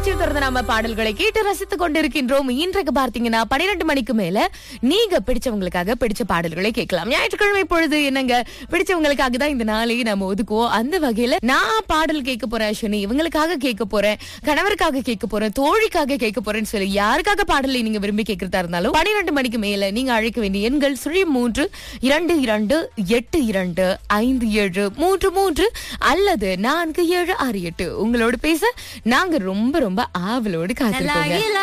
நிகழ்ச்சியில் தொடர்ந்து நாம பாடல்களை கேட்டு ரசித்துக் கொண்டிருக்கின்றோம் இன்றைக்கு பார்த்தீங்கன்னா பன்னிரண்டு மணிக்கு மேல நீங்க பிடிச்சவங்களுக்காக பிடிச்ச பாடல்களை கேட்கலாம் ஞாயிற்றுக்கிழமை பொழுது என்னங்க பிடிச்சவங்களுக்காக தான் இந்த நாளை நம்ம ஒதுக்குவோம் அந்த வகையில நான் பாடல் கேட்க போறேன் அஸ்வினி இவங்களுக்காக கேட்க போறேன் கணவருக்காக கேட்க போறேன் தோழிக்காக கேட்க போறேன்னு சொல்லி யாருக்காக பாடலை நீங்க விரும்பி கேட்கறதா இருந்தாலும் பன்னிரண்டு மணிக்கு மேல நீங்க அழைக்க வேண்டிய எண்கள் சுழி மூன்று இரண்டு இரண்டு எட்டு இரண்டு ஐந்து ஏழு மூன்று மூன்று அல்லது நான்கு ஏழு ஆறு எட்டு உங்களோட பேச நாங்க ரொம்ப ரொம்ப ஆவலோடு காத்திருக்கோங்க